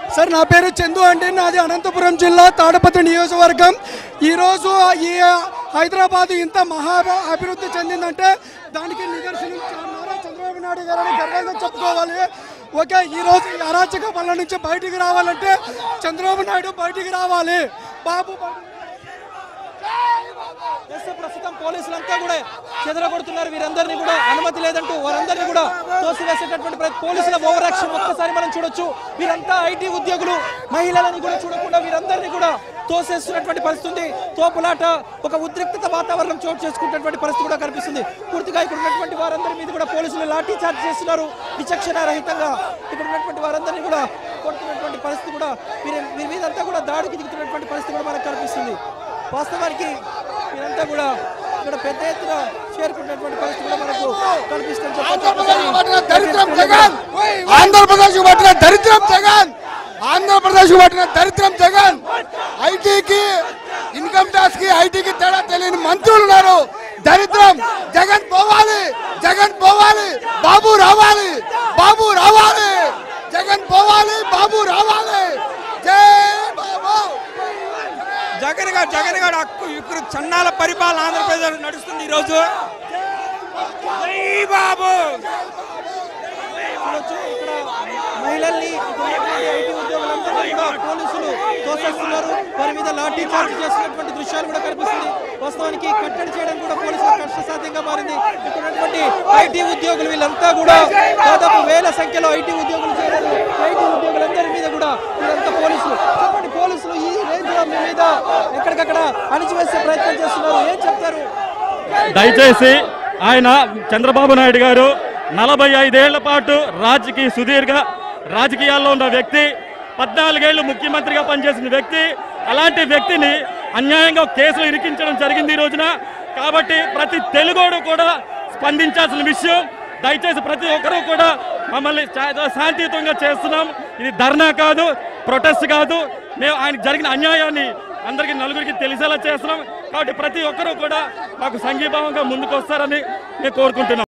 Sir నా పేరు చందు అండి నాది అనంతపురం జిల్లా తాడపత్రి నియోజకవర్గం ఈరోజు ఈ హైదరాబాద్ ఇంత మహా అభివృద్ధి చెందిందంటే దానికి నిదర్శనం నారా చంద్రబాబు నాయుడు గారని గర్వంగా చెప్పుకోవాలి ఓకే ఈ రోజు ఈ అరాచక పనుల నుంచి బయటికి రావాలంటే చంద్రబాబు నాయుడు బయటికి రావాలి బాబు బయటికి చేస్తే ప్రస్తుతం పోలీసులంతా కూడా చెదరగొడుతున్నారు వీరందరినీ కూడా అనుమతి లేదంటూ వారందరినీ కూడా తోసివేసేటటువంటి ప్రతి పోలీసుల ఓవర్ యాక్షన్ ఒక్కసారి మనం చూడొచ్చు వీరంతా ఐటీ ఉద్యోగులు మహిళలని కూడా చూడకుండా వీరందరినీ కూడా తోసేస్తున్నటువంటి పరిస్థితి తోపులాట ఒక ఉద్రిక్తత వాతావరణం చోటు చేసుకున్నటువంటి పరిస్థితి కూడా కనిపిస్తుంది పూర్తిగా ఇక్కడ ఉన్నటువంటి వారందరి మీద కూడా పోలీసులు లాఠీ చార్జ్ చేస్తున్నారు విచక్షణ రహితంగా ఇక్కడ ఉన్నటువంటి వారందరినీ కూడా కొడుతున్నటువంటి పరిస్థితి కూడా వీరి వీరి మీదంతా కూడా దాడికి దిగుతున్నటువంటి పరిస్థితి కూడా మనకు కనిపిస్తుంది వాస్తవానికి మీరంతా కూడా ఇక్కడ పెద్ద ఎత్తున చేరుకున్నటువంటి పరిస్థితి కూడా మనకు కనిపిస్తుంది చెప్పొచ్చు. దరిద్రం జగన్ ఆంధ్రప్రదేశ్ పట్టిన దరిద్రం జగన్ ఆంధ్రప్రదేశ్ పట్టిన దరిద్రం జగన్ ఐటీకి ఇన్కమ్ ట్యాక్స్ కి ఐటీకి తేడా తెలియని మంత్రులు ఉన్నారు దరిద్రం జగన్ పోవాలి జగన్ పోవాలి బాబు రావాలి బాబు రావాలి జగన్ పోవాలి బాబు రావాలి జై బాబు జగన్ గారు జగన్ గారు హక్కు ఇప్పుడు చన్నాల పరిపాలన ఆంధ్రప్రదేశ్ నడుస్తుంది ఈరోజు జై బాబు చూడొచ్చు ఇక్కడ మహిళల్ని ఇక్కడ ఉన్నటువంటి ఐటీ ఉద్యోగులందరినీ కూడా పోలీసులు తోసేస్తున్నారు వారి మీద లాఠీ చార్జ్ చేస్తున్నటువంటి దృశ్యాలు కూడా కనిపిస్తుంది వాస్తవానికి కట్టడి చేయడం కూడా పోలీసులకు కష్టసాధ్యంగా మారింది ఇక్కడ ఉన్నటువంటి ఐటీ ఉద్యోగులు వీళ్ళంతా కూడా దాదాపు వేల సంఖ్యలో ఐటీ ఉద్యోగులు చేరారు ఐటీ ఉద్యోగులందరి మీద కూడా వీళ్ళంతా పోలీసులు చెప్పండి పోలీసులు ఈ రేంజ్ లో మీ మీద ఎక్కడికక్కడ అణిచివేసే ప్రయత్నం చేస్తున్నారు ఏం చెప్తారు దయచేసి ఆయన చంద్రబాబు నాయుడు గారు నలభై ఐదేళ్ల పాటు రాజకీయ సుదీర్ఘ రాజకీయాల్లో ఉన్న వ్యక్తి పద్నాలుగేళ్లు ముఖ్యమంత్రిగా పనిచేసిన వ్యక్తి అలాంటి వ్యక్తిని అన్యాయంగా కేసులు ఇరికించడం జరిగింది ఈ రోజున కాబట్టి ప్రతి తెలుగోడు కూడా స్పందించాల్సిన విషయం దయచేసి ప్రతి ఒక్కరూ కూడా మమ్మల్ని చా- శాంతియుతంగా చేస్తున్నాం ఇది ధర్నా కాదు ప్రొటెస్ట్ కాదు మేము ఆయనకు జరిగిన అన్యాయాన్ని అందరికీ నలుగురికి తెలిసేలా చేస్తున్నాం కాబట్టి ప్రతి ఒక్కరూ కూడా మాకు సంఘీభావంగా ముందుకు వస్తారని మేము కోరుకుంటున్నాం